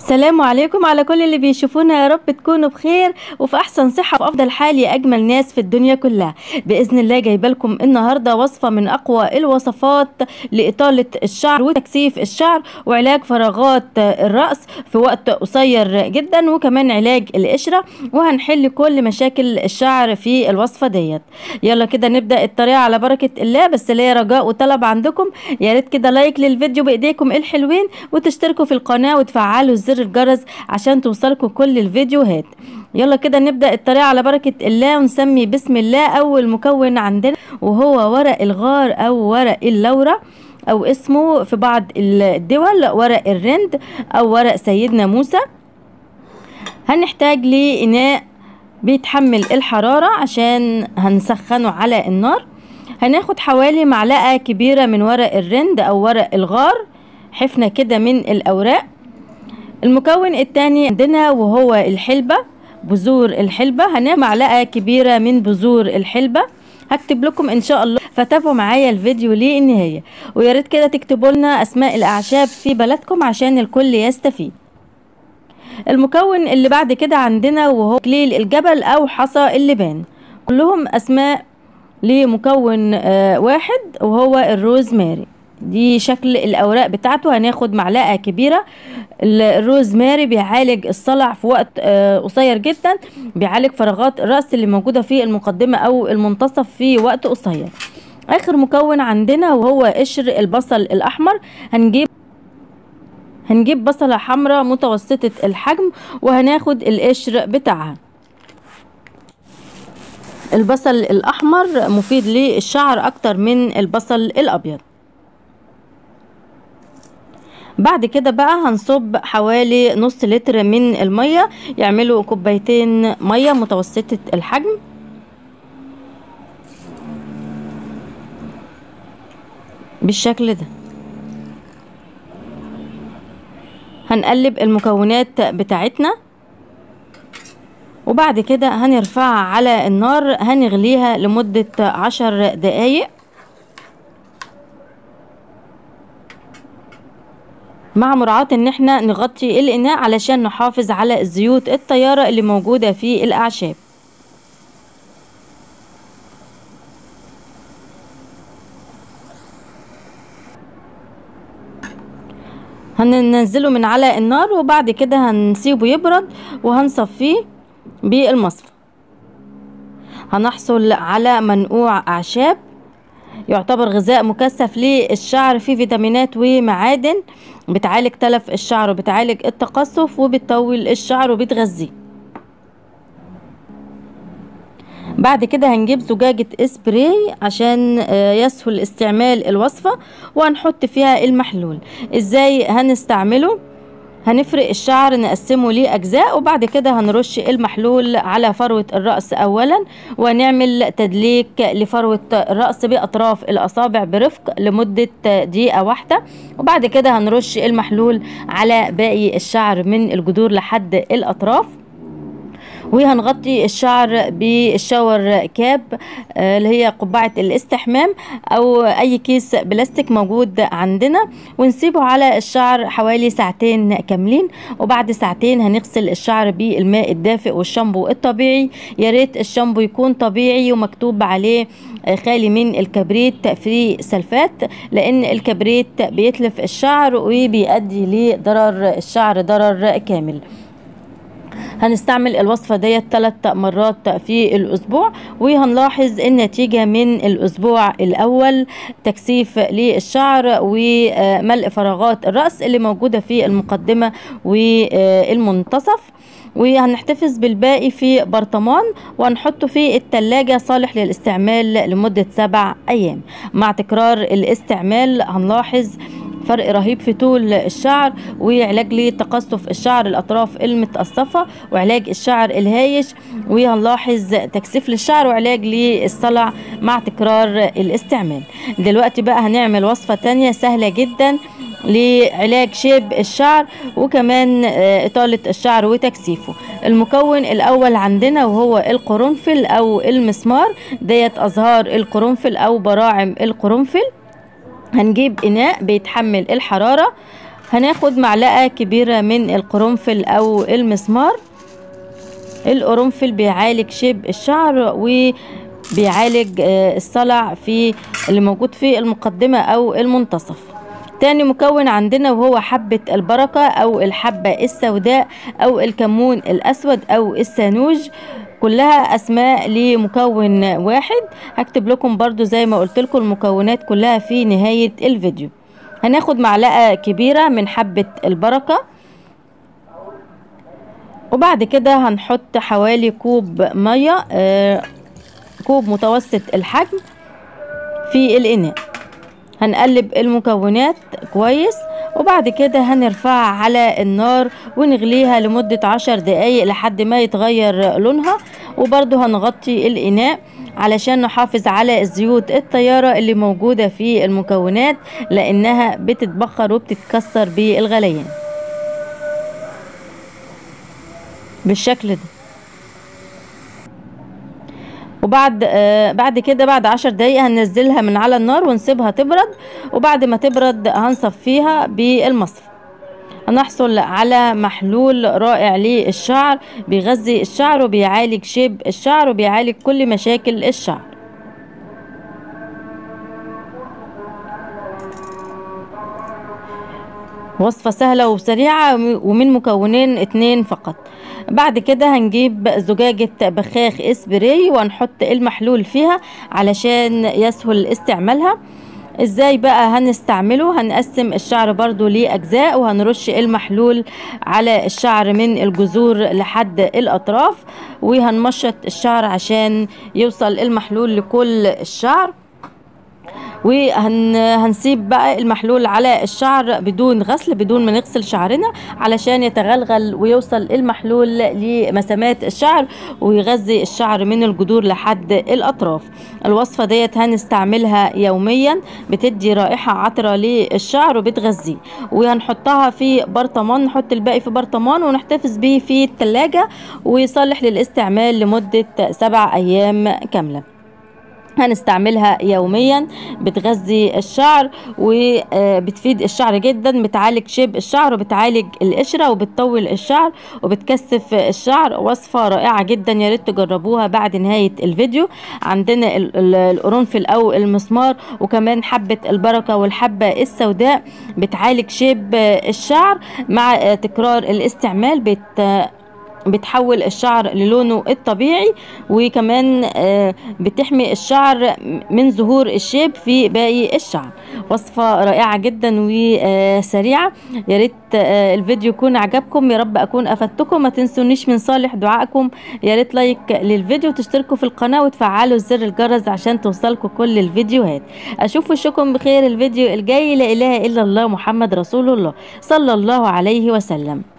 سلام عليكم على كل اللي بيشوفونا يا رب تكونوا بخير وفي احسن صحه وفي افضل حال يا اجمل ناس في الدنيا كلها باذن الله جايبه لكم النهارده وصفه من اقوى الوصفات لاطاله الشعر وتكثيف الشعر وعلاج فراغات الراس في وقت قصير جدا وكمان علاج القشره وهنحل كل مشاكل الشعر في الوصفه ديت يلا كده نبدا الطريقه على بركه الله بس ليا رجاء وطلب عندكم يا ريت كده لايك للفيديو بايديكم الحلوين وتشتركوا في القناه وتفعلوا زر الجرس عشان توصلكم كل الفيديوهات يلا كده نبدا الطريقه على بركه الله ونسمي بسم الله اول مكون عندنا وهو ورق الغار او ورق اللورة او اسمه في بعض الدول ورق الرند او ورق سيدنا موسى هنحتاج لإناء بيتحمل الحرارة عشان هنسخنه على النار هناخد حوالي معلقة كبيرة من ورق الرند أو ورق الغار حفنة كده من الأوراق المكون التاني عندنا وهو الحلبة بذور الحلبة هناخد معلقة كبيرة من بذور الحلبة هكتب لكم ان شاء الله فتابعوا معايا الفيديو للنهايه ويا ريت كده تكتبوا لنا اسماء الاعشاب في بلدكم عشان الكل يستفيد المكون اللي بعد كده عندنا وهو كليل الجبل او حصى اللبان كلهم اسماء لمكون آه واحد وهو الروزماري دي شكل الاوراق بتاعته هناخد معلقه كبيره الروزماري بيعالج الصلع في وقت آه قصير جدا بيعالج فراغات الراس اللي موجوده في المقدمه او المنتصف في وقت قصير اخر مكون عندنا وهو قشر البصل الاحمر هنجيب هنجيب بصلة حمراء متوسطة الحجم وهناخد القشر بتاعها البصل الأحمر مفيد للشعر أكتر من البصل الأبيض بعد كده بقى هنصب حوالي نص لتر من المية يعملوا كوبايتين مية متوسطة الحجم بالشكل ده هنقلب المكونات بتاعتنا وبعد كده هنرفعها على النار هنغليها لمدة عشر دقايق مع مراعاة ان احنا نغطي الاناء علشان نحافظ على الزيوت الطيارة اللي موجودة في الاعشاب هننزله من على النار وبعد كده هنسيبه يبرد وهنصفيه بالمصفى هنحصل على منقوع اعشاب يعتبر غذاء مكثف للشعر فيه فيتامينات ومعادن بتعالج تلف الشعر وبتعالج التقصف وبتطول الشعر وبتغذيه بعد كده هنجيب زجاجة اسبراي عشان يسهل استعمال الوصفة وهنحط فيها المحلول ازاي هنستعمله هنفرق الشعر نقسمه لأجزاء وبعد كده هنرش المحلول على فروة الرأس أولا ونعمل تدليك لفروة الرأس بأطراف الأصابع برفق لمدة دقيقة واحدة وبعد كده هنرش المحلول على باقي الشعر من الجذور لحد الأطراف وهنغطي الشعر بالشاور كاب اللي هي قبعة الاستحمام او اي كيس بلاستيك موجود عندنا ونسيبه على الشعر حوالي ساعتين كاملين وبعد ساعتين هنغسل الشعر بالماء الدافئ والشامبو الطبيعي يا ريت الشامبو يكون طبيعي ومكتوب عليه خالي من الكبريت فري سلفات لان الكبريت بيتلف الشعر وبيؤدي لضرر الشعر ضرر كامل هنستعمل الوصفة ديت ثلاث مرات في الأسبوع وهنلاحظ النتيجة من الأسبوع الأول تكثيف للشعر وملء فراغات الرأس اللي موجودة في المقدمة والمنتصف وهنحتفظ بالباقي في برطمان وهنحطه في التلاجة صالح للاستعمال لمدة سبع أيام مع تكرار الاستعمال هنلاحظ فرق رهيب في طول الشعر وعلاج لتقصف الشعر الاطراف المتقصفه وعلاج الشعر الهايش وهنلاحظ تكثيف للشعر وعلاج للصلع مع تكرار الاستعمال دلوقتي بقى هنعمل وصفه تانية سهله جدا لعلاج شيب الشعر وكمان إطالة الشعر وتكثيفه المكون الأول عندنا وهو القرنفل أو المسمار ديت أزهار القرنفل أو براعم القرنفل هنجيب إناء بيتحمل الحرارة هناخد معلقة كبيرة من القرنفل او المسمار القرنفل بيعالج شيب الشعر وبيعالج الصلع في اللي موجود في المقدمة او المنتصف تاني مكون عندنا وهو حبة البركة او الحبة السوداء او الكمون الاسود او السانوج كلها اسماء لمكون واحد هكتب لكم برضو زي ما قلت لكم المكونات كلها في نهاية الفيديو هناخد معلقة كبيرة من حبة البركة وبعد كده هنحط حوالي كوب مية آه كوب متوسط الحجم في الإناء هنقلب المكونات كويس وبعد كده هنرفعها على النار ونغليها لمدة عشر دقايق لحد ما يتغير لونها وبرضو هنغطي الإناء علشان نحافظ على الزيوت الطيارة اللي موجودة في المكونات لأنها بتتبخر وبتتكسر بالغليان بالشكل ده وبعد آه بعد كده بعد عشر دقايق هننزلها من على النار ونسيبها تبرد وبعد ما تبرد هنصفيها بالمصفى هنحصل على محلول رائع للشعر بيغذي الشعر وبيعالج شيب الشعر وبيعالج كل مشاكل الشعر وصفة سهلة وسريعة ومن مكونين اتنين فقط بعد كده هنجيب زجاجة بخاخ اسبراي وهنحط المحلول فيها علشان يسهل استعمالها ازاي بقى هنستعمله هنقسم الشعر برضو لأجزاء وهنرش المحلول على الشعر من الجذور لحد الأطراف وهنمشط الشعر عشان يوصل المحلول لكل الشعر وهنسيب بقى المحلول على الشعر بدون غسل بدون ما نغسل شعرنا علشان يتغلغل ويوصل المحلول لمسامات الشعر ويغذي الشعر من الجذور لحد الاطراف الوصفة ديت هنستعملها يوميا بتدي رائحة عطرة للشعر وبتغذيه وهنحطها في برطمان نحط الباقي في برطمان ونحتفظ به في التلاجة ويصلح للاستعمال لمدة سبع ايام كاملة هنستعملها يوميا بتغذي الشعر وبتفيد الشعر جدا بتعالج شيب الشعر وبتعالج القشره وبتطول الشعر وبتكثف الشعر وصفه رائعه جدا يا ريت تجربوها بعد نهايه الفيديو عندنا القرنفل او المسمار وكمان حبه البركه والحبه السوداء بتعالج شيب الشعر مع تكرار الاستعمال بت بتحول الشعر للونه الطبيعي وكمان بتحمي الشعر من ظهور الشيب في باقي الشعر وصفة رائعة جدا وسريعة يا ريت الفيديو يكون عجبكم يا رب اكون افدتكم ما تنسونيش من صالح دعائكم يا ريت لايك للفيديو تشتركوا في القناة وتفعلوا زر الجرس عشان توصلكم كل الفيديوهات اشوف وشكم بخير الفيديو الجاي لا اله الا الله محمد رسول الله صلى الله عليه وسلم